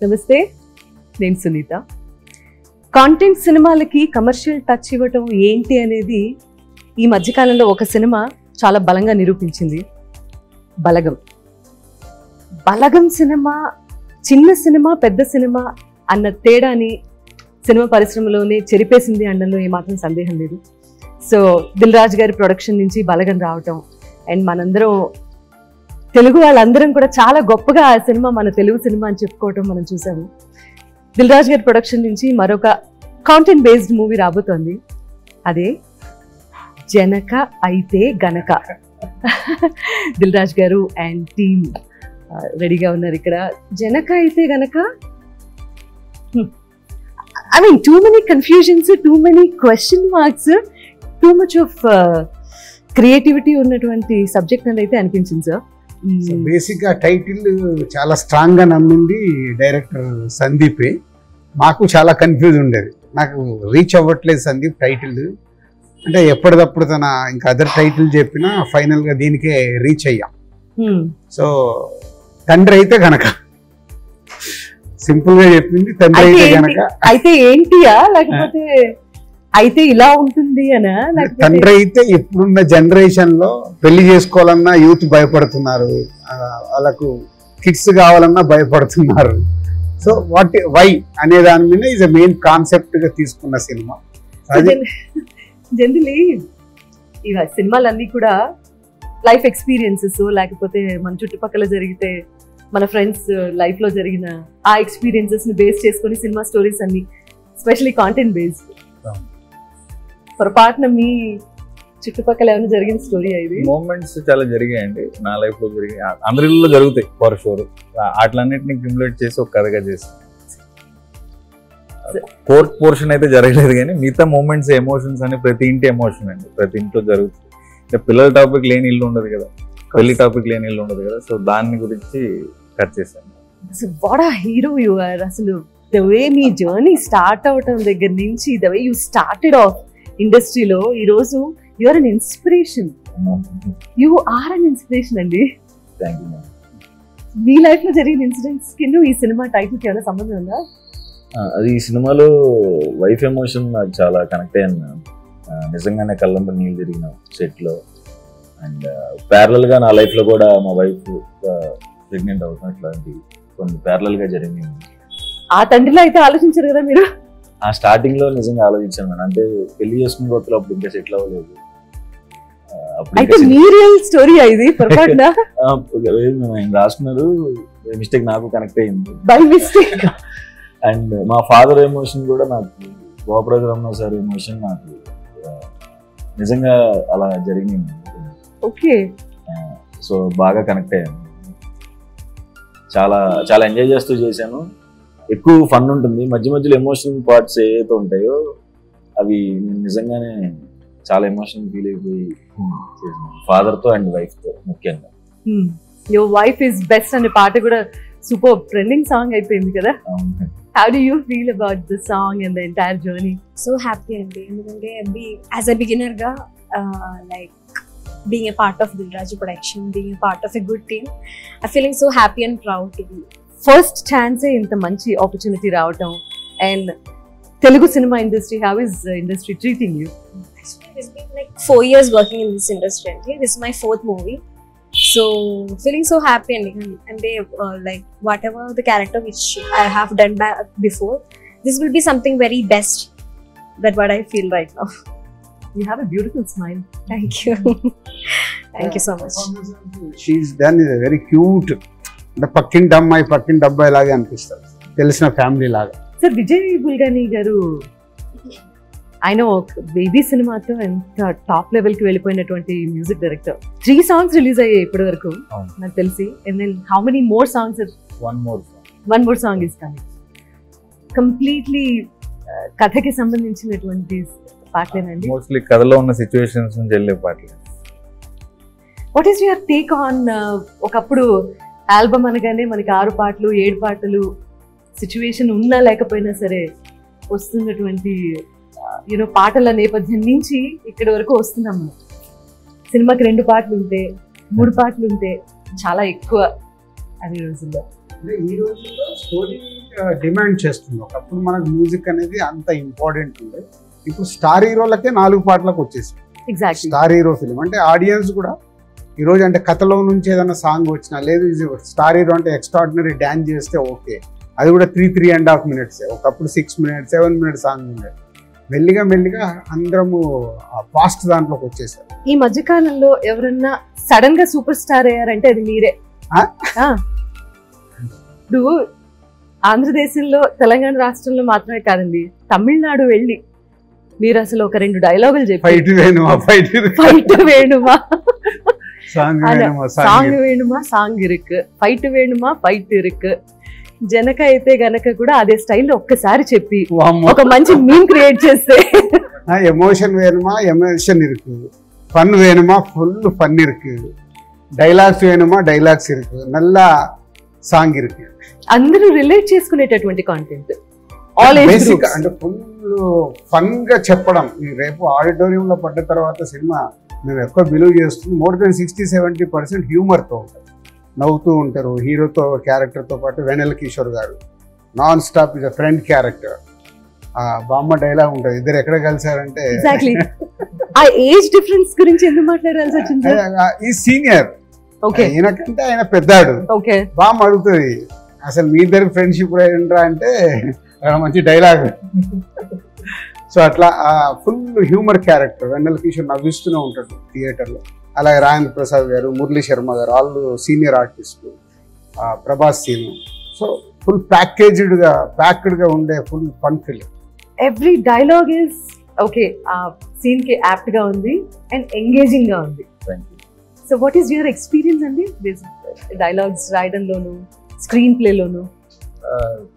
నమస్తే నేను సునీత కాంటెంట్ సినిమాలకి కమర్షియల్ టచ్ ఇవ్వటం ఏంటి అనేది ఈ మధ్యకాలంలో ఒక సినిమా చాలా బలంగా నిరూపించింది బలగం బలగం సినిమా చిన్న సినిమా పెద్ద సినిమా అన్న తేడాని సినిమా పరిశ్రమలోనే చెరిపేసింది అనడంలో ఏమాత్రం సందేహం లేదు సో దిల్ రాజు గారి ప్రొడక్షన్ నుంచి బలగం రావటం అండ్ మనందరం తెలుగు వాళ్ళందరం కూడా చాలా గొప్పగా ఆ సినిమా మన తెలుగు సినిమా అని చెప్పుకోవటం మనం చూసాము దిల్ రాజు గారి ప్రొడక్షన్ నుంచి మరొక కాంటెంట్ బేస్డ్ మూవీ రాబోతోంది అదే జనక అయితే గనక దిల్ రాజు గారు అండ్ టీమ్ రెడీగా ఉన్నారు ఇక్కడ Janaka Aithe Ganaka I mean too many confusions too many question marks too much of creativity ఉన్నటువంటి సబ్జెక్ట్ అని అయితే అనిపించింది సార్ బేసిక్ గా టైటిల్ చాలా స్ట్రాంగ్ గా నమ్మింది డైరెక్టర్ సందీపే మాకు చాలా కన్ఫ్యూజ్ ఉండేది నాకు రీచ్ అవ్వట్లేదు సందీప్ టైటిల్ అంటే ఎప్పటికప్పుడు తన ఇంకా అదర్ టైటిల్ చెప్పినా ఫైనల్ గా దీనికే రీచ్ అయ్యాం సో తండ్రి అయితే గనక సింపుల్ గా చెప్పింది తండ్రి అయితే అయితే ఏంటి? గనక అయితే ఏంటియా లేకపోతే అయితే ఇలా ఉంటుంది అనా లేకపోతే తండ్రి అయితే ఇప్పుడున్న జనరేషన్ లో పెళ్లి చేసుకోవాలన్నా యూత్ భయపడుతున్నారు ఆ, వాళ్ళకు కిడ్స్ కావాలన్నా భయపడుతున్నారు సో వాట్ వై అనే దాని మీద ఇస్ మెయిన్ కాన్సెప్ట్ గా తీసుకున్న సినిమా అది జనరలీ ఇవ సినిమాలన్నీ కూడా లైఫ్ ఎక్స్పీరియన్సెస్ లేకపోతే మన చుట్టుపక్కల జరిగితే మన ఫ్రెండ్స్ లైఫ్ లో జరిగిన ఆ ఎక్స్పీరియన్సెస్ ని బేస్ చేసుకొని సినిమా స్టోరీస్ అన్ని స్పెషల్లీ కాంటెంట్ బేస్డ్ అవును. పొరపాటున మీ చుట్టుపక్కల ఏమైనా జరిగిన స్టోరీ ఇది మూమెంట్స్ చాలా జరిగాయండి నా లైఫ్ లో జరిగాయి ఆ- అందరిలో జరుగుతాయి ఫర్ షూర్ వాటిలన్నిటిని క్యూములేట్ చేసి ఒక కథగా చేసి కోర్ట్ పోర్షన్ అయితే జరగలేదు కానీ మిగతా మూమెంట్స్ ఎమోషన్స్ అని ప్రతి ఇంటి ఎమోషన్ అండి ప్రతి ఇంట్లో జరుగుతుంది అంటే పిల్లల టాపిక్ లేని ఇల్లు ఉండదు కదా పెళ్లి టాపిక్ లేని ఇల్లు ఉండదు కదా సో దాని గురించి కట్ చేశాను వాట్ ఆ హీరో యు ఆర్ అసలు ద వే మీ జర్నీ స్టార్ట్ అవటం దగ్గర నుంచి the way you started off ఇండస్ట్రీలో ఈ రోజు your an inspiration you are an inspiration అండి థ్యాంక్ యూ మీ లైఫ్ లో జరిగిన ఇన్సిడెంట్స్ కి ఈ సినిమా టైటిల్ కి ఏమైనా సంబంధం ఉందా ఆ, అది ఈ సినిమాలో వైఫ్ ఎమోషన్ నాకు చాలా కనెక్ట్ అయ్యాను మ్యామ్. ఆ, నిజంగానే కళ్ళంబ నీళ్ళు తిరిగిన సెట్లో అండ్ ప్యారలల్గా నా లైఫ్లో కూడా మా వైఫ్ ప్రెగ్నెంట్ అవుతాం ఇట్లాంటి కొన్ని ప్యారలల్గా జరిగింది ఆ తండ్రిలో అయితే ఆలోచించారు కదా మీరు ఆ స్టార్టింగ్ లో నిజంగా ఆలోచించాను మేడం అంటే పెళ్లి చేసుకున్న కొత్తలో అప్పుడు ఇంకా సెటిల్ అవ్వలేదు ఆ, అప్పుడు అయితే ఇంకా మీ రియల్ స్టోరీ ఇది పొరపాటున ఆ, లేదు మేడం, ఆయన రాసుకున్నారు మిస్టేక్ నాకు కనెక్ట్ అయ్యింది బై మిస్టేక్ అండ్ మా ఫాదర్ ఎమోషన్ కూడా నాకు గోపరాజు రమణ సార్ ఎమోషన్ నాకు ఆ, నిజంగా అలా జరిగింది ఓకే సో బాగా కనెక్ట్ అయ్యాను చాలా చాలా ఎంజాయ్ చేస్తూ చేశాను ఎక్కువ ఫన్ ఉంటుంది మధ్య మధ్యలో ఎమోషనల్ పార్ట్స్ ఏవైతే ఉంటాయో అవి నేను నిజంగానే చాలా ఎమోషన్ ఫీల్ అయిపోయి చేశాను ఫాదర్తో అండ్ వైఫ్తో ముఖ్యంగా యువర్ వైఫ్ ఇస్ బెస్ట్ అనే పాట కూడా సూపర్ ట్రెండింగ్ సాంగ్ అయిపోయింది కదా అవును. How do you feel about the song and the entire journey so happy అండి ఎందుకంటే బీ యాజ్ అ బిగినర్గా like being a part of Dilraju production being a part of a good team I feeling so happy and proud to be first ఛాన్సే ఇంత మంచి opportunity రావటం and Telugu cinema industry how is industry treating you Actually, it's been like four years working in this industry. And this is my fourth movie. So feeling so happy and, and they uh, like whatever the character which I have done back before, this will be something very best. That what I feel right now. You have a beautiful smile Thank you. Thank you so much. She's done is very cute అంటే పక్కింటి అమ్మాయి పక్కింటి అబ్బాయి లాగా అనిపిస్తారు తెలిసిన family లాగా sir Vijay బుల్గాని గారు ఆయన ఒక బేబీ సినిమాతో ఎంత టాప్ లెవెల్ కి వెళ్ళిపోయినటువంటి music director three songs release అయ్యాయి ఇప్పటి వరకు అవును. నాకు తెలిసి and then how many more songs one more one more song is coming completely కథకి సంబంధించినటువంటి పాటలేనండి మోస్ట్లీ కథలో ఉన్న సిచ్యువేషన్స్ నుంచి వెళ్ళే పాటలు what is your take on ఒకప్పుడు ఆల్బమ్ అనగానే మనకి ఆరు పాటలు ఏడు పాటలు సిచ్యువేషన్ ఉన్నా లేకపోయినా సరే వస్తున్నటువంటి యూనో పాటల నేపథ్యం నుంచి ఇక్కడి వరకు వస్తున్నాం మనం సినిమాకి రెండు పాటలు ఉంటే మూడు పాటలు ఉంటే చాలా ఎక్కువ అదే రోజుల్లో అంటే ఈ రోజుల్లో స్టోరీ డిమాండ్ చేస్తుంది ఒకప్పుడు మనకు మ్యూజిక్ అనేది అంత ఇంపార్టెంట్ ఉంది ఇప్పుడు స్టార్ హీరోలకే నాలుగు పాటలకు వచ్చేసి ఎగ్జాక్ట్లీ స్టార్ హీరో ఫిలిం అంటే ఆడియన్స్ కూడా ఈరోజు అంటే కథలో నుంచి ఏదైనా సాంగ్ వచ్చినా లేదు ఇది స్టార్ హీరో అంటే ఎక్స్ట్రాడినరీ డ్యాన్స్ చేస్తే ఓకే అది కూడా three three and half minutes ఒకప్పుడు six minutes seven minutes song ఉండే మెల్లిగా మెల్లిగా అందరము ఫాస్ట్ దాంట్లోకి వచ్చేసారు ఈ మధ్య కాలంలో ఎవరన్నా సడన్ గా సూపర్ స్టార్ అయ్యారంటే అది మీరే ఆ? ఆ. ఇప్పుడు ఆంధ్రదేశంలో తెలంగాణ రాష్ట్రంలో మాత్రమే కాదండి తమిళనాడు వెళ్ళి మీరు అసలు ఒక రెండు డైలాగులు చెప్పి ఫైట్ వేణుమా ఫైట్ ఫైట్ వేణుమా సాంగ్ అలా, వేణుమా సాంగ్ సాంగ్ వేణుమా సాంగ్ ఇరుకు ఫైట్ వేణుమా ఫైట్ ఇరుకు జనక అయితే గనక కూడా అదే స్టైల్లో ఒక్కసారి చెప్పి ఒక మంచి మీమ్ క్రియేట్ చేస్తే ఎమోషన్ వేணுமா ఎమోషన్ இருக்கு ஃபன் வேணுமா ஃபுல் ஃபன் இருக்கு டைலாக்ஸ் வேணுமா டைலாக்ஸ் இருக்கு நல்ல சாங் இருக்கு అందరూ రిలేట్ చేసుకునేటటువంటి కాంటెంట్ ఆల్ ఏజ్ బేసిక్ అంటే ఫుల్ ఫన్ గా చెప్పడం ఈ రేపు ఆడిటోరియం లో పడ్డ తర్వాత సినిమా మేము ఎక్కువ బిలీవ్ చేస్తుంది more than sixty seventy percent humour తో ఉంటుంది నవ్వుతూ ఉంటారు హీరోతో క్యారెక్టర్ తో పాటు వెనల్ కిషోర్ గారు non stop is friend character ఆ బామ్మ డైలాగ్ ఉంటుంది ఇద్దరు ఎక్కడ కలిసారంటే ఎగ్జాక్ట్లీ ఆ ఏజ్ డిఫరెన్స్ గురించి ఎందుకు మాట్లాడాల్సి వచ్చింది ఈ సీనియర్ ఓకే ఈయనకంటే ఆయన పెద్దాడు ఓకే బామ్మ అడుగుతుంది అసలు మీ ఇద్దరు ఫ్రెండ్షిప్ ఏంట్రా అంటే అక్కడ మంచి డైలాగ్ సో అట్లా full humour character Vennela Kishore నవ్విస్తూనే ఉంటాడు థియేటర్లో అలాగే రాజేంద్ర ప్రసాద్ గారు మురళీ శర్మ గారు వాళ్ళు సీనియర్ ఆర్టిస్టులు ప్రభాస్ సీను సో ఫుల్ ప్యాకేజ్డ్గా ప్యాక్డ్గా ఉండే full fun film every dialogue is okay ఆ సీన్ కి యాప్ట్ గా ఉంది అండ్ ఎంగేజింగ్ గా ఉంది thank you so what is your experience అండి డైలాగ్స్ రాయడంలోను స్క్రీన్ ప్లేలోను ఆ,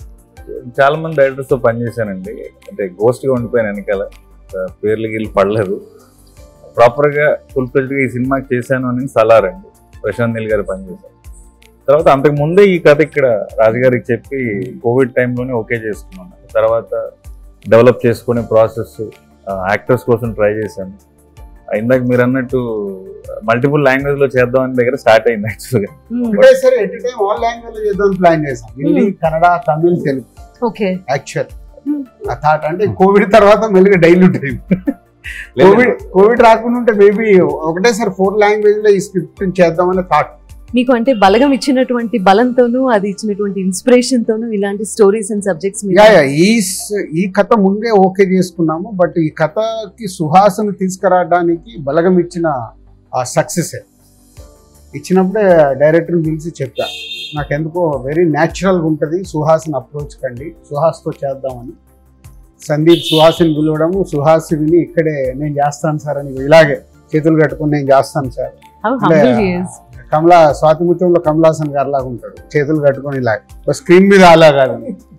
చాలా మంది డైరెక్టర్స్ తో పనిచేశానండి అంటే గోస్ట్ గా ఉండిపోయాను వెనకాల ఆ, పేర్లు గీళ్ళు పడలేదు ప్రాపర్ గా ఫుల్ ఫ్లెజ్డ్ గా ఈ సినిమాకి చేశాను అని సలార్ అండి ప్రశాంత్ నీల్ గారు పనిచేశారు తర్వాత అంతకు ముందే ఈ కథ ఇక్కడ రాజుగారికి చెప్పి కోవిడ్ టైంలోనే ఓకే చేసుకున్నాను తర్వాత డెవలప్ చేసుకునే ప్రాసెస్ యాక్టర్స్ కోసం ట్రై చేశాను ఆ, ఇందాక మీరు అన్నట్టు మల్టిపుల్ లాంగ్వేజ్ లో చేద్దామని దగ్గర స్టార్ట్ అయింది యాక్చువల్గా ఒకటే సరే ఎట్ టైం ఆల్ లాంగ్వేజ్ లో చేద్దాం ప్లాన్ చేసాం Hindi Kannada Tamil Telugu okay actual Hmm. ఆ థాట్ అంటే కోవిడ్ తర్వాత మెల్లిగా డైల్యూట్ అయింది కోవిడ్ కోవిడ్ రాకుండా ఉంటే మేబీ ఒకటేసారి ఫోర్ లాంగ్వేజ్ లో ఈ స్క్రిప్ట్ చేద్దామని థాట్ మీకు అంటే బలగం ఇచ్చినటువంటి బలంతోనూ అది ఇచ్చినటువంటి ఇన్స్పిరేషన్ తోనూ ఇలాంటి stories and subjects yeah yeah, ఈ స- ఈ కథ ముందే ఓకే చేసుకున్నాము బట్ ఈ కథకి సుహాసను తీసుకురావడానికి బలగం ఇచ్చిన ఆ సక్సెస్ ఇచ్చినప్పుడే డైరెక్టర్ని పిలిచి చెప్పా నాకెందుకో వెరీ న్యాచురల్గా ఉంటుంది సుహాస్ని అప్రోచ్ కండి సుహాస్తో చేద్దామని సందీప్ సుహాసిని పిలవడము సుహాస్ విని ఇక్కడే నేను చేస్తాను సార్ అని ఇలాగే చేతులు కట్టుకుని నేను చేస్తాను సార్ హౌ అంటే హంబుల్ హి ఇస్ కమలా స్వాతిముత్యంలో కమలాసన్ గారు లాగా ఉంటాడు చేతులు కట్టుకొని ఇలాగ స్క్రీన్ మీద అలా కాదు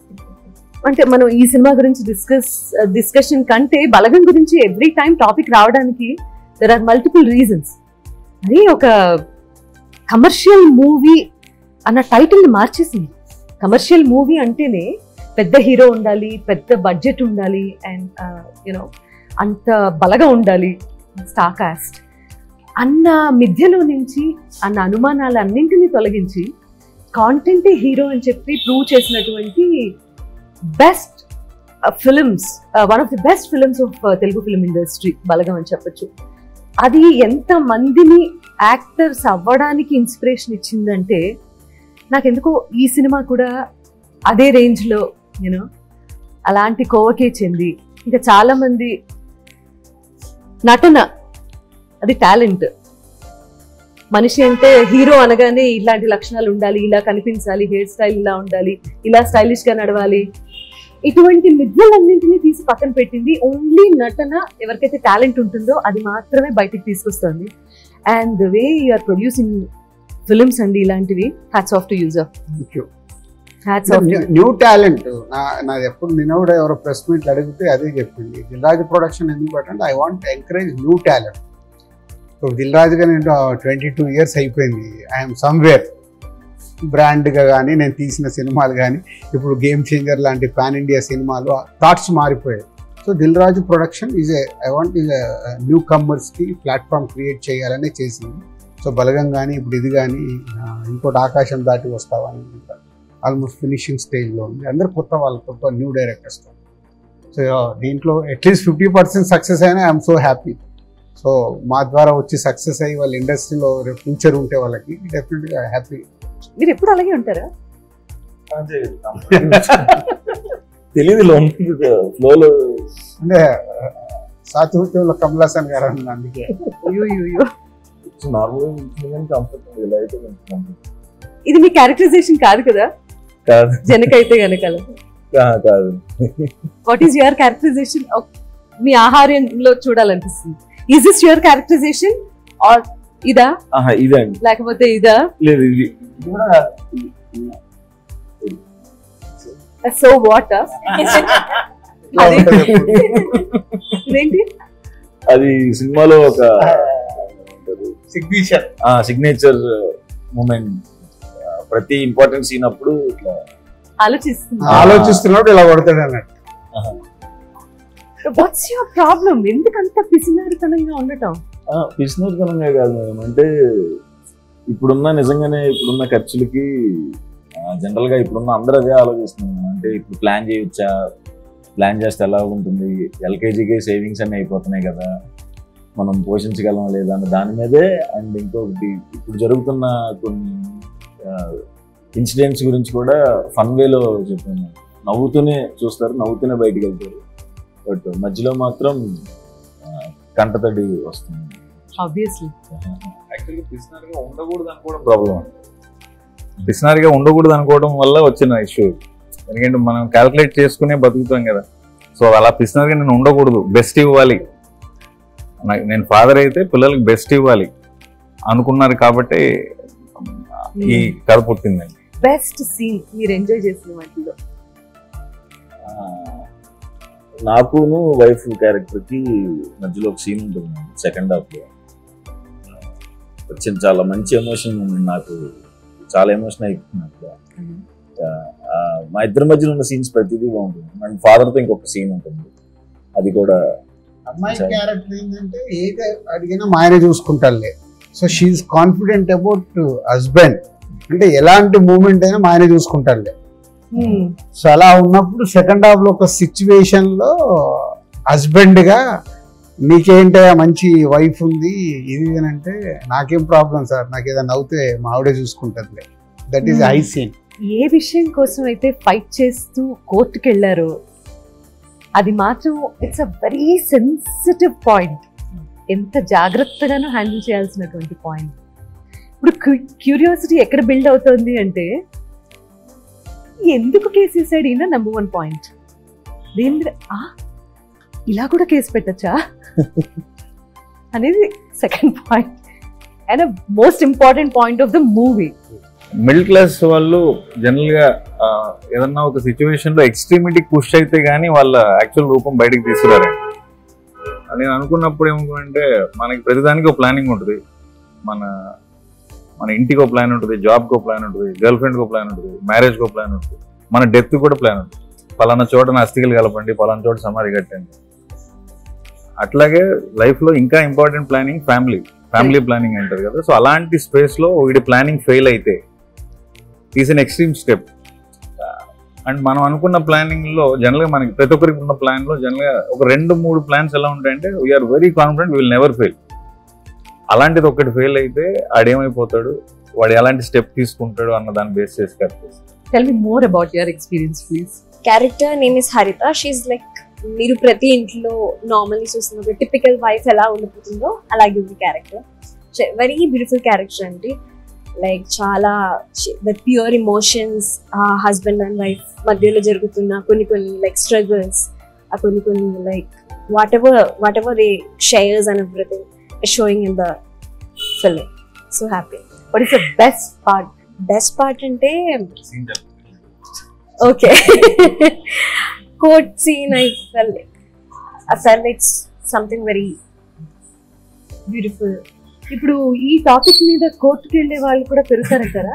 అంటే మనం ఈ సినిమా గురించి డిస్కస్ డిస్కషన్ కంటే బలగం గురించి ఎవ్రీ టైం టాపిక్ రావడానికి దెర్ ఆర్ మల్టిపుల్ రీజన్స్ అది ఒక కమర్షియల్ మూవీ అన్న టైటిల్ మార్చేసింది కమర్షియల్ మూవీ అంటేనే పెద్ద హీరో ఉండాలి పెద్ద బడ్జెట్ ఉండాలి అండ్ యూనో అంత బలగా ఉండాలి స్టార్ కాస్ట్ అన్న మిథ్యలో నుంచి అన్న అనుమానాలు అన్నింటినీ తొలగించి కాంటెంటే హీరో అని చెప్పి ప్రూవ్ చేసినటువంటి best films one of the best films of Telugu film industry Balagam అని చెప్పొచ్చు అది ఎంత మందిని యాక్టర్స్ అవ్వడానికి ఇన్స్పిరేషన్ ఇచ్చిందంటే నాకెందుకో ఈ సినిమా కూడా అదే రేంజ్లో యూనో అలాంటి కోవకే చెంది ఇంకా చాలా మంది నటన అది టాలెంట్ మనిషి అంటే హీరో అనగానే ఇలాంటి లక్షణాలు ఉండాలి ఇలా కనిపించాలి హెయిర్ స్టైల్ ఇలా ఉండాలి ఇలా స్టైలిష్ గా నడవాలి ఇటువంటి మిథ్యలన్నింటినీ తీసి పక్కన పెట్టింది ఓన్లీ నటన ఎవరికైతే టాలెంట్ ఉంటుందో అది మాత్రమే బయటికి తీసుకొస్తుంది and the way are producing films అండి ఇలాంటివి hats off to user hats off new talent నా నాది ఎప్పుడు నేను కూడా ఎవరో ప్రెస్ మీట్లు అడిగితే అదే చెప్పింది దిల్రాజు ప్రొడక్షన్ ఎందుకు పెట్టంటే I want encourage new talent so దిల్రాజుగా నేను ట్వంటీ టూ ఇయర్స్ అయిపోయింది ఐఎమ్ సమ్వేర్ బ్రాండ్గా కానీ నేను తీసిన సినిమాలు కానీ ఇప్పుడు గేమ్ చేంజర్ లాంటి పాన్ ఇండియా సినిమాలు థాట్స్ మారిపోయాయి so Dil Raju production is a I want is new కమ్మర్స్కి ప్లాట్ఫామ్ క్రియేట్ చేయాలనే చేసింది సో బలగం కానీ ఇప్పుడు ఇది కానీ ఇంకోటి ఆకాశం దాటి వస్తావని ఆల్మోస్ట్ ఫినిషింగ్ స్టేజ్లో ఉంది అందరు కొత్త వాళ్ళతో న్యూ డైరెక్టర్స్తో సో దీంట్లో అట్లీస్ట్ ఫిఫ్టీ పర్సెంట్ సక్సెస్ అయినా ఐఎమ్ సో హ్యాపీ సో మా ద్వారా వచ్చి సక్సెస్ అయ్యి వాళ్ళ ఇండస్ట్రీలో ఫ్యూచర్ ఉంటే వాళ్ళకి డెఫినెట్గా హ్యాపీ మీరు ఎప్పుడు అలాగే ఉంటారా తెలియదు లో ఫ్లోలో అంటే సాతుత్యంలో కమల్ హాసన్ గారు అన్న అందుకే అయ్యో, అయ్యో, అయ్యో. నార్మల్ కంఫర్ట్ ఇలా అయితే కొంచెం comfort. ఇది మీ క్యారెక్టరైజేషన్ కాదు కదా కాదు జనకైతే గనకాల కా- కాదు వాట్ ఈస్ యువర్ క్యారెక్టరైజేషన్ మీ ఆహార్యంలో చూడాలనిపిస్తుంది is this your characterization are ఇదా ఆహా ఇదండి లేకపోతే ఇదా లేదు ఇది ఇది కూడా సో వాట్ అది ఇదేంటి అది సినిమాలో ఒక సిగ్నేచర్ సిగ్నేచర్ మూమెంట్ ప్రతి ఇంపార్టెంట్ సీన్ అప్పుడు ఇట్లా ఆలోచిస్తుంది ఆలోచిస్తున్నప్పుడు ఇలా కొడతాడు అన్నట్టు ఆహా. వాట్స్ యువర్ ప్రాబ్లం ఎందుకంత పిసినారితనంగా ఉండటం పిసినర్తనంగా కాదు మేడం అంటే ఇప్పుడున్న నిజంగానే ఇప్పుడున్న ఖర్చులకి జనరల్ గా ఇప్పుడున్న అందరూ అదే ఆలోచిస్తున్నాం అంటే ఇప్పుడు ప్లాన్ చేయొచ్చా ప్లాన్ చేస్తే ఎలా ఉంటుంది ఎల్కేజీకి సేవింగ్స్ అన్ని అయిపోతున్నాయి కదా మనం పోషించగలం లేదా అన్న దాని మీదే అండ్ ఇంకొకటి ఇప్పుడు జరుగుతున్న కొన్ని ఇన్సిడెంట్స్ గురించి కూడా ఫన్ వేలో చెప్పాను నవ్వుతూనే చూస్తారు నవ్వుతూనే బయటికి వెళ్తారు బట్ మధ్యలో మాత్రం ఆ, కంటతడి వస్తుంది ఆబ్వియస్లీ యాక్చువల్లీ పిసినారిగా ఉండకూడదు అనుకోవడం ప్రాబ్లం పిసినారిగా ఉండకూడదు అనుకోవడం వల్ల వచ్చిన ఇష్యూ ఎందుకంటే మనం క్యాల్కులేట్ చేసుకునే బతుకుతాం కదా సో అలా పిసినారిగా నేను ఉండకూడదు బెస్ట్ ఇవ్వాలి నాకు- నేను ఫాదర్ అయితే పిల్లలకి బెస్ట్ ఇవ్వాలి అనుకున్నారు కాబట్టి ఈ కథ పుట్టిందండి బెస్ట్ సీన్ మీరు ఎంజాయ్ చేసిన వాటిలో ఆ, నాకును వైఫ్ క్యారెక్టర్ కి మధ్యలో ఒక సీన్ ఉంటుంది సెకండ్ హాఫ్ లో వచ్చిన చాలా మంచి ఎమోషన్ ఉంది నాకు చాలా ఎమోషన్ అయిపోతుంది అక్కడ. ఆ, మా ఇద్దరి మధ్యలో ఉన్న సీన్స్ ప్రతిదీ బాగుంటుంది అండ్ ఫాదర్ తో ఇంకొక సీన్ ఉంటుంది అది కూడా అమ్మాయి క్యారెక్టర్ ఏంటంటే ఏది అడిగినా మా ఆయన చూసుకుంటారులే so she confident about husband అంటే ఎలాంటి మూమెంట్ అయినా మా ఆయన చూసుకుంటారులే సో అలా ఉన్నప్పుడు సెకండ్ హాఫ్ లో ఒక సిచ్యువేషన్ లో హస్బెండ్ గా నీకేంటే మంచి వైఫ్ ఉంది ఇది ఇది అని అంటే నాకేం ప్రాబ్లం సార్ నాకు ఏదైనా అవుతే మా ఆవిడే చూసుకుంటుందిలే that is Hmm. High scene ఏ విషయం కోసం అయితే ఫైట్ చేస్తూ కోర్టుకి వెళ్ళారో అది మాత్రం it's a very sensitive point ఎంత జాగ్రత్తగానూ హ్యాండిల్ చేయాల్సినటువంటి పాయింట్ ఇప్పుడు క్యూరియాసిటీ ఎక్కడ బిల్డ్ అవుతుంది అంటే ఎందుకు కేసు వేసాడు ఈయన నెంబర్ వన్ పాయింట్ దేని మీద, ఆ, ఇలా కూడా కేసు పెట్టచ్చా అనేది second point and most important point of the movie middle class వాళ్ళు జనరల్ గా ఆ, ఏదన్నా ఒక సిచ్యువేషన్ లో ఎక్స్ట్రీమిటీకి పుష్ అయితే గానీ వాళ్ళ యాక్చువల్ రూపం బయటకు తీసుకురారండి నేను అనుకున్నప్పుడు ఏమనుకుంటే మనకి ప్రతిదానికి ఒక ప్లానింగ్ ఉంటుంది మన మన ఇంటికి ఒక ప్లాన్ ఉంటుంది జాబ్కి ఒక ప్లాన్ ఉంటుంది గర్ల్ ఫ్రెండ్కి ఒక ప్లాన్ ఉంటుంది మ్యారేజ్కి ఒక ప్లాన్ ఉంటుంది మన డెత్ కూడా ప్లాన్ ఉంటుంది పలానా చోట నా అస్థికలు కలపండి పలానా చోట సమాధి కట్టండి అట్లాగే లైఫ్లో ఇంకా important planning family family planning అంటారు కదా సో అలాంటి స్పేస్లో ఒకటి ప్లానింగ్ ఫెయిల్ అయితే is an extreme step and మనం అనుకున్న ప్లానింగ్ లో జనరల్ గా మనకి ప్రతి ఒక్కరికి ఉన్న ప్లాన్ లో జనరల్ గా ఒక రెండు మూడు ప్లాన్స్ ఎలా ఉంటాయంటే we're very confident will never fail అలాంటిది ఒకటి ఫెయిల్ అయితే ఆడేమైపోతాడు వాడు ఎలాంటి స్టెప్ తీసుకుంటాడు అన్న దాన్ని బేస్ చేసి కట్ చేస్తాడు tell me more about your experience please character name is Haritha she like మీరు ప్రతి ఇంట్లో నార్మల్లీ చూస్తున్న టిపికల్ వైఫ్ ఎలా ఉండిపోతుందో అలాగే ఉంది క్యారెక్టర్ వెరీ బ్యూటిఫుల్ క్యారెక్టర్ అండి లైక్ చాలా the pure emotions husband and wife మధ్యలో జరుగుతున్న కొన్ని కొన్ని లైక్ స్ట్రగుల్స్ ఆ కొన్ని కొన్ని like whatever whatever they shares and everything showing in the film so happy what is the best part best part అంటే okay quote scene I fell I fell it's something very beautiful ఇప్పుడు ఈ topic మీద కోర్టుకి వెళ్ళే వాళ్ళు కూడా పెరుగుతారంటారా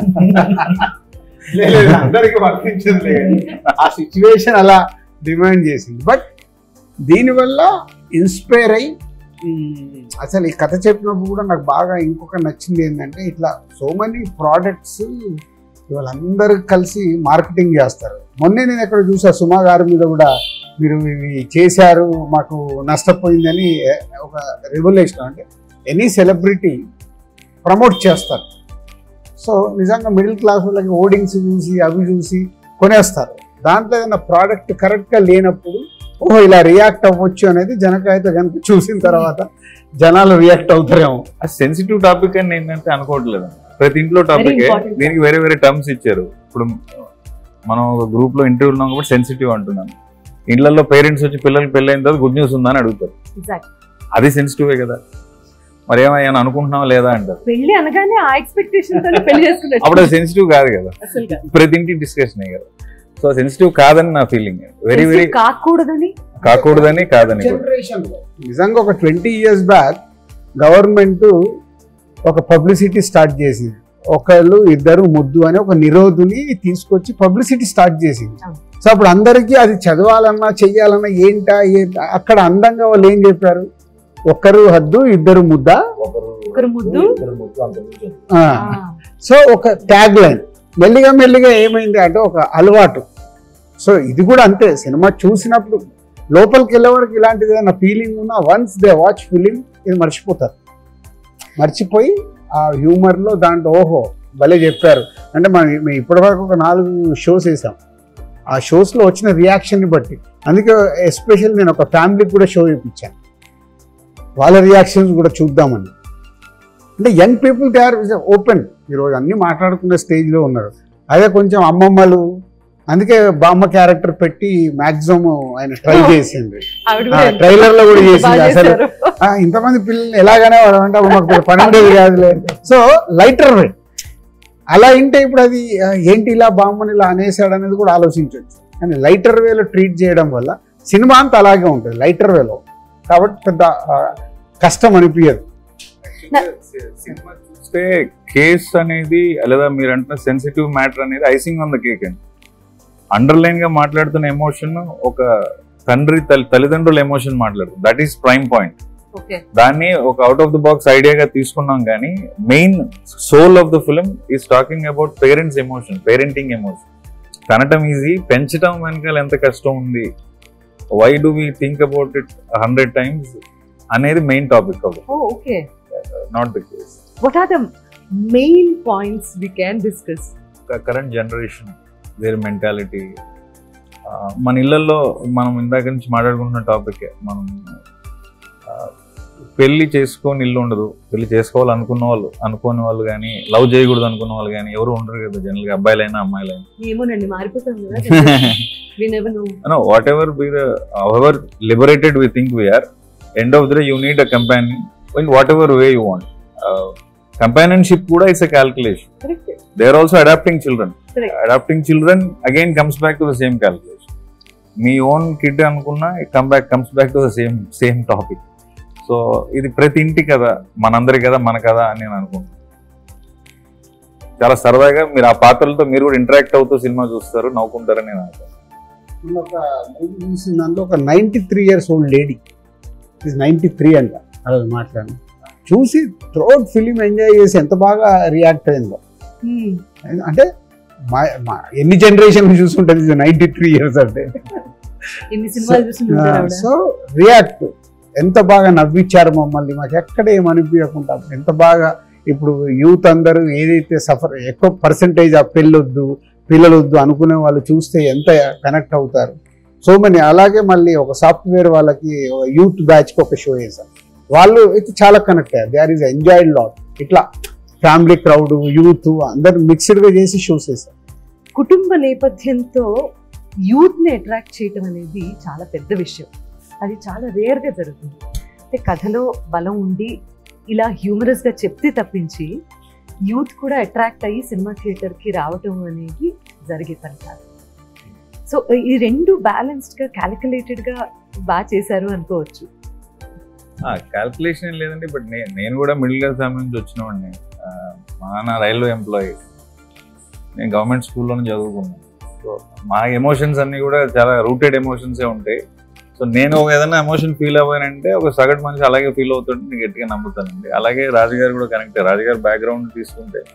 లేదు, అందరికీ వర్తించదు ఆ సిచ్యువేషన్ అలా డిమాండ్ చేసింది బట్ దీనివల్ల ఇన్స్పైర్ అయ్యి మ్, అసలు ఈ కథ చెప్పినప్పుడు కూడా నాకు బాగా ఇంకొక నచ్చింది ఏంటంటే ఇట్లా సో మెనీ ప్రోడక్ట్స్ ఇవాళ అందరూ కలిసి మార్కెటింగ్ చేస్తారు మొన్నే నేను ఎక్కడ చూసా సుమా గారి మీద కూడా మీరు ఇవి చేశారు మాకు నష్టపోయిందని ఒక రెవల్యూషన్ అంటే ఎనీ సెలబ్రిటీ ప్రమోట్ చేస్తారు సో నిజంగా మిడిల్ క్లాస్ వాళ్ళకి ఓడింగ్స్ చూసి అవి చూసి కొనేస్తారు దాంట్లో ఏదైనా ప్రోడక్ట్ కరెక్ట్గా లేనప్పుడు ఓహో ఇలా రియాక్ట్ అవ్వచ్చు అనేది జనకాయతో కనుక చూసిన తర్వాత జనాలు రియాక్ట్ అవుతారేమో ఆ సెన్సిటివ్ టాపిక్ అని ఏంటంటే అనుకోవట్లేదు ప్రతి ఇంట్లో టాపిక్ important. దీనికి వేరే వేరే టర్మ్స్ ఇచ్చారు ఇప్పుడు మనం ఒక గ్రూప్ లో ఇంటర్వ్యూ ఉన్నాం కాబట్టి సెన్సిటివ్ అంటున్నాను ఇళ్లలో పేరెంట్స్ వచ్చి పిల్లలకి పెళ్ళైన తర్వాత గుడ్ న్యూస్ ఉందా అని అడుగుతారు Exactly. అది సెన్సిటివే కదా మరి ఏమయ్యా అనుకుంటున్నావా లేదా అంటారు పెళ్లి అనగానే ఆ ఎక్స్పెక్టేషన్ తోనే పెళ్లి చేసుకున్నట్టు అప్పుడు అది సెన్సిటివ్ కాదు కదా అసలు కాదు. ప్రతి ఇంటి డిస్కషన్ కదా సో సెన్సిటివ్ కాదని నా ఫీలింగ్ వెరీ వెరీ Sensitive కాకూడదని కాకూడదని కాదని కూడా జనరేషన్ నిజంగా ఒక ట్వంటీ ఇయర్స్ బ్యాక్ గవర్నమెంట్ ఒక పబ్లిసిటీ స్టార్ట్ చేసింది ఒకళ్ళు ఇద్దరు ముద్దు అని ఒక నిరోధుని తీసుకొచ్చి పబ్లిసిటీ స్టార్ట్ చేసింది అవును. సో అప్పుడు అందరికీ అది చదవాలన్నా చెయ్యాలన్నా ఏంటా ఏంటా అక్కడ అందంగా వాళ్ళు ఏం చెప్పారు ఒకరు హద్దు ఇద్దరు ముద్ద ఒకరు ముద్దు. ఇద్దరు ముద్దు అంత మించి. ఆ. సో ఒక ట్యాగ్ లైన్ మెల్లిగా మెల్లిగా ఏమైంది అంటే ఒక అలవాటు సో ఇది కూడా అంతే సినిమా చూసినప్పుడు లోపలికి వెళ్ళే వరకు ఇలాంటిది ఏదైనా ఫీలింగ్ ఉన్నా వన్స్ దే వాచ్ ఫిలిం ఇది మర్చిపోతారు మర్చిపోయి ఆ హ్యూమర్లో దాంట్లో ఓహో భలే చెప్పారు అంటే మనం మేము ఇప్పటివరకు ఒక నాలుగు షోస్ వేసాం ఆ షోస్లో వచ్చిన రియాక్షన్ని బట్టి అందుకే ఎస్పెషల్ నేను ఒక ఫ్యామిలీకి కూడా షో ఇప్పించాను వాళ్ళ రియాక్షన్స్ కూడా చూద్దామని అంటే young people they are open ఈరోజు అన్ని మాట్లాడుకునే స్టేజ్లో ఉన్నారు అదే కొంచెం అమ్మమ్మలు అందుకే బామ్మ క్యారెక్టర్ పెట్టి మాక్సిమం ఆయన ట్రై చేసింది ఆవిడ కూడా ఎంత ట్రైలర్ లో కూడా చేసింది బాగా అసలు చేశారు. ఆ, ఇంతమంది పిల్లలు ఎలాగనే వాడు అంటే అప్పుడు మాకు పెద్ద పని ఉండేది కాదులే సో లైటర్ వే అలా ఇంటే ఇప్పుడు అది ఆ, ఏంటి ఇలా బామ్మని ఇలా అనేసాడు అనేది కూడా ఆలోచించవచ్చు కానీ లైటర్ వేలో ట్రీట్ చేయడం వల్ల సినిమా అంతా అలాగే ఉంటుంది లైటర్ వేలో కాబట్టి పెద్ద ఆ, కష్టం అనిపించదు సినిమా చూస్తే కేస్ అనేది లేదా మీరు అంటున్న సెన్సిటివ్ మ్యాటర్ అనేది ఐసింగ్ ఆన్ ద కేక్ అండి అండర్లైన్ గా మాట్లాడుతున్న ఎమోషన్ ఒక తండ్రి తల్లి తల్లిదండ్రుల ఎమోషన్ మాట్లాడుతుంది that is prime point okay దాన్ని ఒక అవుట్ ఆఫ్ ద బాక్స్ ఐడియాగా తీసుకున్నాం కానీ main soul of the film is talking about parents emotion parenting emotion కనటం ఈజీ పెంచడం వెనకాల ఎంత కష్టం ఉంది why do we think about it hundred times అనేది main topic of oh okay not the case what are the main points we can discuss current generation వేరే mentality మన ఇళ్లలో మనం ఇందాక నుంచి మాట్లాడుకుంటున్న టాపిక్ మనం ఆ, పెళ్లి చేసుకొని ఇల్లు ఉండదు పెళ్లి చేసుకోవాలనుకున్న వాళ్ళు అనుకోని వాళ్ళు కానీ లవ్ చేయకూడదు అనుకున్న వాళ్ళు కానీ ఎవరు ఉండరు కదా జనరల్గా అబ్బాయిలైనా అమ్మాయిలైనా ఏమోనండి మారిపోతాం కదా we never know no whatever be the however liberated we think we are end of the day you need a companion in whatever way you want uh, companionship kuda is a calculation correct they are also adapting children Correct. adapting children again comes back to the same calculation మీ own kid అనుకున్నా come back comes back to the same same topic so ఇది ప్రతి ఇంటి కదా మనందరి కదా మన కదా అని నేను అనుకుంటున్నాను చాలా సరదాగా మీరు ఆ పాత్రలతో మీరు కూడా ఇంటరాక్ట్ అవుతూ సినిమా చూస్తారు నవ్వుకుంటారని నేను అనుకుంటున్నాను మొన్న ఒక మూవీ చూసిన దాంట్లో ఒక ninety three years old lady is ninety three అంట అలా మాట్లాడిన చూసి థ్రోట్ ఫిలిం ఎంజాయ్ చేసి ఎంత బాగా రియాక్ట్ అయిందో అంటే మా మా ఎన్ని జనరేషన్ చూసుంటుంది నైంటీ త్రీ ఇయర్స్ అంటే ఎన్ని సినిమాలు చూసి ఉంటారు ఆవిడ సో రియాక్ట్ ఎంత బాగా నవ్విచ్చారు మమ్మల్ని మాకు ఎక్కడ ఏం అనిపించకుండా ఎంత బాగా ఇప్పుడు యూత్ అందరూ ఏదైతే సఫర్ ఎక్కువ పర్సంటేజ్ ఆ పెళ్ళొద్దు పిల్లలొద్దు అనుకునే వాళ్ళు చూస్తే ఎంత కనెక్ట్ అవుతారు సో మనీ అలాగే మళ్ళీ ఒక సాఫ్ట్వేర్ వాళ్ళకి యూత్ బ్యాచ్కి ఒక షో చేశారు వాళ్ళు అయితే చాలా కనెక్ట్ అయ్యారు they are is enjoyed lot ఇట్లా ఫ్యామిలీ క్రౌడ్ యూత్ అందరు మిక్స్డ్గా చేసి షోస్ చేశారు కుటుంబ నేపథ్యంతో యూత్ ని అట్రాక్ట్ చేయటం అనేది చాలా పెద్ద విషయం అది చాలా రేర్ గా జరుగుతుంది అంటే కథలో బలం ఉండి ఇలా హ్యూమరస్ గా చెప్తే తప్పించి యూత్ కూడా అట్రాక్ట్ అయ్యి సినిమా థియేటర్ కి రావటం అనేది జరిగే పని కాదు సో ఈ రెండు బ్యాలెన్స్డ్ గా క్యాలిక్యులేటెడ్ గా బాగా చేశారు అనుకోవచ్చు క్యాల్కులేషన్ ఏం లేదండి బట్ నేను నేను కూడా మిడిల్ క్లాస్ ఫ్యామిలీ నుంచి వచ్చినవాడిని ఆ, మా నాన్న రైల్వే ఎంప్లాయీ నేను గవర్నమెంట్ స్కూల్లోనే చదువుకున్నాను సో మా ఎమోషన్స్ అన్నీ కూడా చాలా రూటెడ్ ఎమోషన్సే ఉంటాయి సో నేను ఒక ఏదైనా ఎమోషన్ ఫీల్ అవ్వానంటే ఒక సగటు మనిషి అలాగే ఫీల్ అవుతుంటే నేను గట్టిగా నమ్ముతానండి అలాగే రాజుగారు కూడా కనెక్ట్ రాజుగారు బ్యాక్గ్రౌండ్ తీసుకుంటే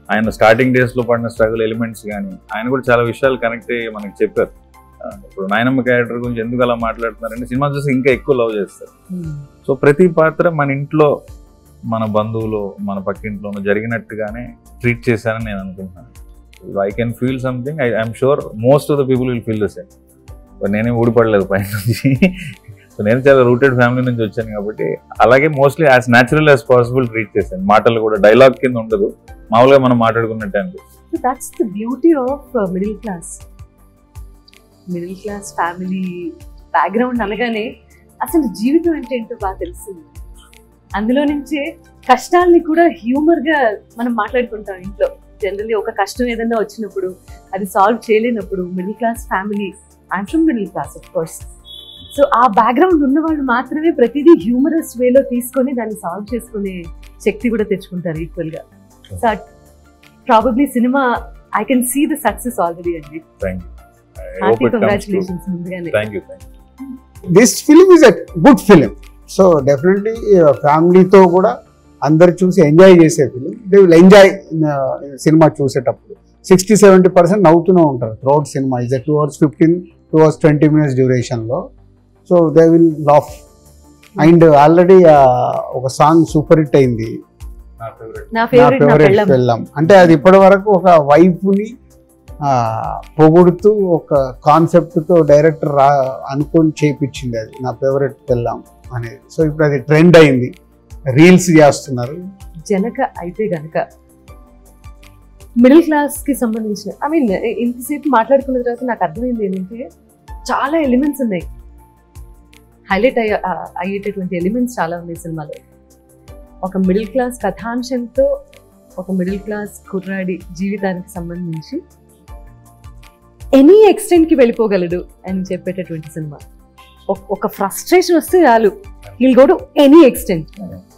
ఆయన స్టార్టింగ్ డేస్ లో పడిన స్ట్రగుల్ ఎలిమెంట్స్ కానీ ఆయన కూడా చాలా విషయాలు కనెక్ట్ అయ్యి మనకి చెప్పారు ఆ, ఇప్పుడు నాయనమ్మ క్యారెక్టర్ గురించి ఎందుకు అలా మాట్లాడుతున్నారంటే సినిమా చూసి ఇంకా ఎక్కువ లవ్ చేస్తారు సో ప్రతి పాత్ర మన ఇంట్లో మన బంధువులు మన పక్కింట్లోనూ జరిగినట్టుగానే ట్రీట్ చేశారని నేను అనుకుంటున్నాను I can feel something I I'm sure most of the people will feel the same నేనే ఊడిపడలేదు పైన నుంచి సో నేను చాలా రూటెడ్ ఫ్యామిలీ నుంచి వచ్చాను కాబట్టి అలాగే mostly as natural as possible treat చేశాను మాటలు కూడా డైలాగ్ కింద ఉండదు మామూలుగా మనం మాట్లాడుకున్నట్టే అనిపిస్తుంది so that's the beauty of middle class middle class family background అనగానే అసలు జీవితం అంటే ఏంటో బాగా తెలుస్తుంది అందులో నుంచే కష్టాల్ని కూడా హ్యూమర్ గా మనం మాట్లాడుకుంటాం ఇంట్లో జనరల్లీ ఒక కష్టం ఏదైనా వచ్చినప్పుడు అది సాల్వ్ చేయలేనప్పుడు middle class family I'm from middle class of course so ఆ బ్యాక్గ్రౌండ్ ఉన్న వాళ్ళు మాత్రమే ప్రతిదీ హ్యూమరస్ వేలో తీసుకొని దాన్ని సాల్వ్ చేసుకునే శక్తి కూడా తెచ్చుకుంటారు ఈక్వల్ గా so probably cinema I can see the success already అండి థ్యాంక్ యూ హ్యాపీ కంగ్రాచులేషన్స్ ముందుగానే thank you thank you this film is a good film so definitely ఫ్యామిలీతో కూడా అందరు చూసి ఎంజాయ్ చేసే film they will enjoy cinema చూసేటప్పుడు sixty seventy percent నవ్వుతూనే ఉంటారు throughout cinema is two hours fifteen two hours twenty minutes డ్యూరేషన్లో so they will laugh and already ఒక సాంగ్ సూపర్ హిట్ అయింది నా ఫేవరెట్ నా నా ఫేవరెట్ నా ఫేవరెట్ పెళ్ళం వెళ్ళాం అంటే అది ఇప్పటి వరకు ఒక వైఫ్ని పొగుడుతూ ఒక కాన్సెప్ట్తో డైరెక్టర్ రా అనుకొని చేపించింది అది నా ఫేవరెట్ వెళ్ళాం అనేది సో ఇప్పుడు అది ట్రెండ్ అయింది రీల్స్ చేస్తున్నారు జనక అయితే గనక మిడిల్ క్లాస్ కి సంబంధించిన ఐ మీన్ ఇంతసేపు మాట్లాడుకున్న తర్వాత నాకు అర్థమైంది ఏంటంటే చాలా ఎలిమెంట్స్ ఉన్నాయి హైలైట్ అయ్యే ఆ, అయ్యేటటువంటి ఎలిమెంట్స్ చాలా ఉన్నాయి సినిమాలో ఒక మిడిల్ క్లాస్ కథాంశంతో ఒక మిడిల్ క్లాస్ కుర్రాడి జీవితానికి సంబంధించి ఎనీ ఎక్స్టెంట్ కి వెళ్ళిపోగలడు అని చెప్పేటటువంటి సినిమా ఒక- ఒక ఫ్రస్ట్రేషన్ వస్తే చాలు will go to any extent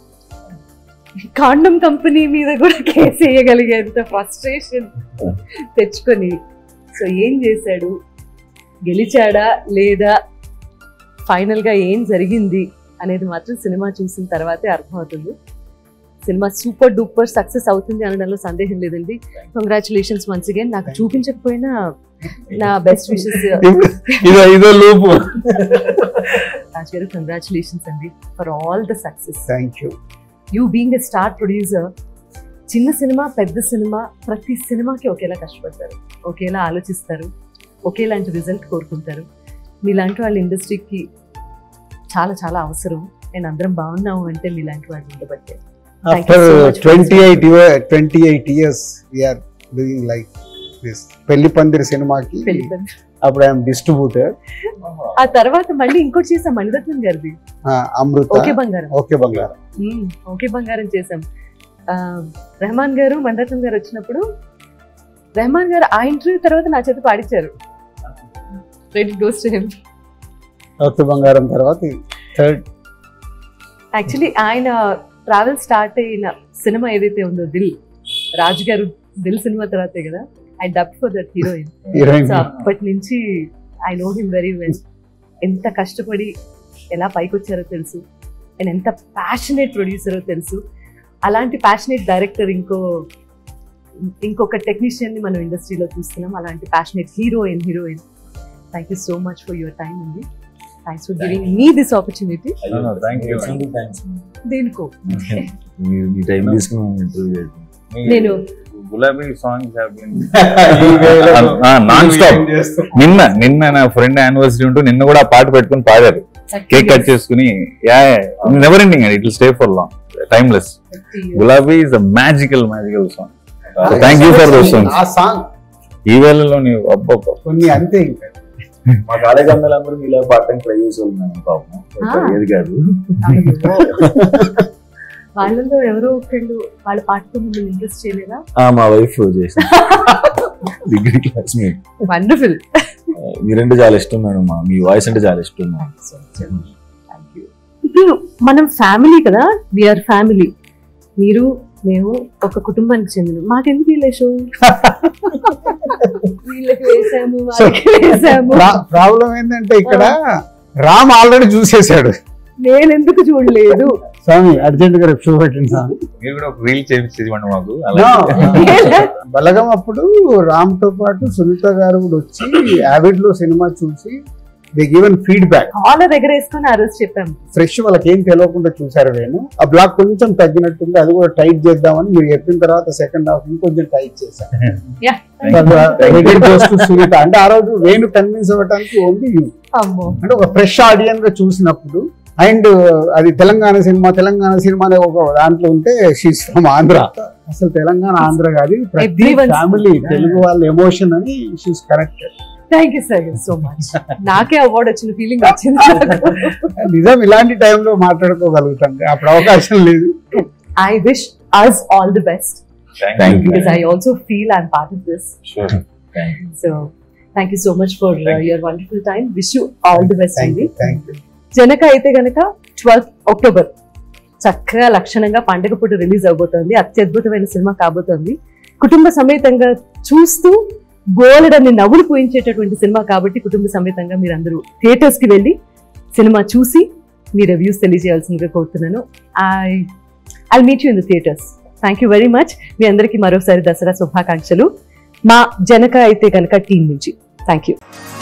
condom company మీద కూడా కేసు వేయగలిగేంత ఫ్రస్ట్రేషన్ తెచ్చుకొని సో ఏం చేశాడు గెలిచాడా లేదా ఫైనల్ గా ఏం జరిగింది అనేది మాత్రం సినిమా చూసిన తర్వాతే అర్థమవుతుంది సినిమా సూపర్ డూపర్ సక్సెస్ అవుతుంది అనడంలో సందేహం లేదండి కంగ్రాచులేషన్స్ వన్స్ అగైన్ నాకు చూపించకపోయినా నా బెస్ట్ విషెస్ ఇదో ఇదో లూపు రాజ్ గారు కంగ్రాచులేషన్స్ అండి for all the success thank you you being a star producer చిన్న సినిమా పెద్ద సినిమా ప్రతి సినిమాకి ఒకేలా కష్టపడతారు ఒకేలా ఆలోచిస్తారు ఒకేలాంటి రిజల్ట్ కోరుకుంటారు మీలాంటి వాళ్ళ ఇండస్ట్రీకి చాలా చాలా అవసరం నేను అందరం బాగున్నాము అంటే మీలాంటి వాళ్ళు ఉండబట్టే Thank you after so much for twenty this eight year twenty eight years we are doing like this Pelli Pandiri సినిమాకి పెళ్లి పని. అప్పుడు ఐఎమ్ డిస్ట్రిబ్యూటర్ ఆ తర్వాత మళ్ళీ ఇంకోటి చేసాం మణిరత్నం గారిది అమృత ఓకే బంగారం ఓకే బంగారం మ్మ్. ఓకే బంగారం చేసాం ఆ, రెహమాన్ గారు మణిరత్నం గారు వచ్చినప్పుడు రెహమాన్ గారు ఆ ఇంటర్వ్యూ తర్వాత నా చేత పాడించారు ready goes to him okay Bangaram తర్వాత థర్డ్ యాక్చువల్లీ ఆయన ట్రావెల్ స్టార్ట్ అయిన సినిమా ఏదైతే ఉందో దిల్ రాజు గారు దిల్ సినిమా తర్వాతే కదా I dub for that heroine heroine so అప్పటి నుంచి I know him very well ఎంత కష్టపడి ఎలా పైకి వచ్చారో తెలుసు అండ్ ఎంత ప్యాషనేట్ ప్రొడ్యూసరో తెలుసు అలాంటి ప్యాషనేట్ డైరెక్టర్ ఇంకో ఇంకొక టెక్నీషియన్ ని మనం ఇండస్ట్రీలో చూస్తున్నాం అలాంటి passionate heroine heroine thank you so much for your time అండి thanks for giving me this opportunity thank you thanks దేనికో మీరు మీ టైం తీసుకుని ఇంటర్వ్యూ చేయడం నేను గులాబీ సాంగ్స్ నాన్ స్టాప్ నిన్న నిన్న నా ఫ్రెండ్ యానివర్సరీ ఉంటూ నిన్న కూడా ఆ పాట పెట్టుకుని పాడారు కేక్ కట్ చేసుకుని యా నెవర్ ఎండింగ్ అండి it will stay for long timeless Gulabi is a magical magical song thank you for those songs ఆ సాంగ్ ఈ వేళలో నీవు అబ్బబ్బ కొన్ని అంతే ఇంకా మా కాలేజ్ అమ్మాయిలందరూ మీలా పాడటానికి ట్రై చేసేవాళ్ళు మేము పాపం Ah. ఏది కాదు వాళ్ళలో ఎవరో ఒకళ్ళు వాళ్ళ పాటతో మిమ్మల్ని ఇంట్రెస్ట్ చేయలేదా ఆ, మా వైఫ్ చేసింది డిగ్రీ క్లాస్ మీ వండర్ఫుల్ మీరంటే చాలా ఇష్టం మేడం మా మీ వాయిస్ అంటే చాలా ఇష్టం మా ఇప్పుడు మనం ఫ్యామిలీ కదా విఆర్ ఫ్యామిలీ మీరు మేము ఒక కుటుంబానికి చెందిన మాకెందుకు వీళ్ళ షో వీళ్ళకి వేసాము వాళ్ళకి వేసాము ప్రాబ్లం ఏంటంటే ఇక్కడ రామ్ ఆల్రెడీ చూసేసాడు నేను ఎందుకు చూడలేదు స్వామి అర్జెంట్ గా రేపు చూపెట్టండి స్వామి మీరు కూడా ఒక రీల్ చేయించేది ఇవ్వండి మాకు No. అలా బలగం అప్పుడు రామ్ తో పాటు సునీత గారు కూడా వచ్చి యావిడ్ లో సినిమా చూసి దే గివెన్ ఫీడ్బ్యాక్ కాలర్ దగ్గర వేసుకొని ఆ రోజు చెప్పాము ఫ్రెష్ వాళ్ళకి ఏం తెలియకుండా చూసారు నేను ఆ బ్లాక్ కొంచెం తగ్గినట్టుంది అది కూడా టైట్ చేద్దామని మీరు చెప్పిన తర్వాత సెకండ్ హాఫ్ ఇంకొంచెం టైట్ చేశాను Yeah. Credit goes to Sunitha అంటే ఆ రోజు వేణు కన్విన్స్ అవ్వడానికి ఓన్లీ యూ అమ్మో అంటే ఒక ఫ్రెష్ ఆడియన్స్ గా చూసినప్పుడు అండ్ అది తెలంగాణ సినిమా తెలంగాణ సినిమా అనే ఒక దాంట్లో ఉంటే షీస్ ఫ్రమ్ ఆంధ్ర అసలు తెలంగాణ ఆంధ్ర కాదు ప్రతి Everyone's- ఫ్యామిలీ తెలుగు వాళ్ళ ఎమోషన్ అని she's correct thank you sir so much నాకే అవార్డు వచ్చిన ఫీలింగ్ వచ్చింది నాకు. నిజం ఇలాంటి టైంలో మాట్లాడుకోగలుగుతాం అప్పుడు అవకాశం లేదు I wish us all the best thank you because I also feel I'm part of this. Sure thank you So thank you so much for uh, Thank you. your wonderful time. Wish you all the best thank అండి you thank you Janaka Aithe Ganaka twelfth October చక్కగా లక్షణంగా పండగ పూట release అవబోతోంది అత్యద్భుతమైన cinema కాబోతోంది కుటుంబ సమేతంగా చూస్తూ బోలెడన్ని నవ్వులు పూయించేటటువంటి సినిమా కాబట్టి కుటుంబ సమేతంగా మీరు అందరూ థియేటర్స్ కి వెళ్ళి సినిమా చూసి మీ రివ్యూస్ తెలియజేయాల్సిందిగా కోరుతున్నాను I I meet you in the theatres thank you very much మీ అందరికీ మరోసారి దసరా శుభాకాంక్షలు మా జనక అయితే కనుక టీం నుంచి థ్యాంక్ యూ